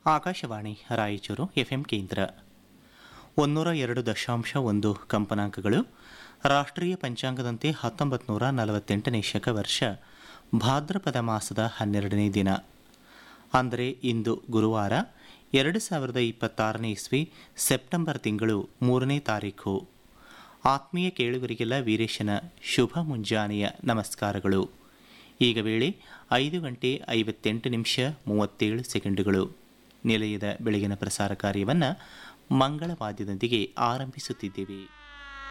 Akashvani Raichur FM ಕೇಂದ್ರ ಒಂದೂರ ಎರಡು ದಶಾಂಶ ಒಂದು ಕಂಪನಾಂಕಗಳು ರಾಷ್ಟ್ರೀಯ ಪಂಚಾಂಗದಂತೆ ಹತ್ತೊಂಬತ್ತು ನೂರ ನಲವತ್ತೆಂಟನೇ ಶಕವರ್ಷ ಭಾದ್ರಪದ ಮಾಸದ ಹನ್ನೆರಡನೇ ದಿನ ಅಂದರೆ ಇಂದು ಗುರುವಾರ ಎರಡು ಸಾವಿರದ ಇಪ್ಪತ್ತಾರನೇ ಇಸ್ವಿ ಸೆಪ್ಟೆಂಬರ್ ತಿಂಗಳು ಮೂರನೇ ತಾರೀಖು ಆತ್ಮೀಯ ಕೇಳುಗರಿಗೆಲ್ಲ ವೀರೇಶನ ಶುಭ ಮುಂಜಾನೆಯ ನಮಸ್ಕಾರಗಳು ಈಗ ವೇಳೆ ಐದು ಗಂಟೆ ಐವತ್ತೆಂಟು ನಿಮಿಷ ಮೂವತ್ತೇಳು ಸೆಕೆಂಡುಗಳು ನಿಲಯದ ಬೆಳಗಿನ ಪ್ರಸಾರ ಕಾರ್ಯವನ್ನು ಮಂಗಳವಾದ್ಯದೊಂದಿಗೆ ಆರಂಭಿಸುತ್ತಿದ್ದೇವೆ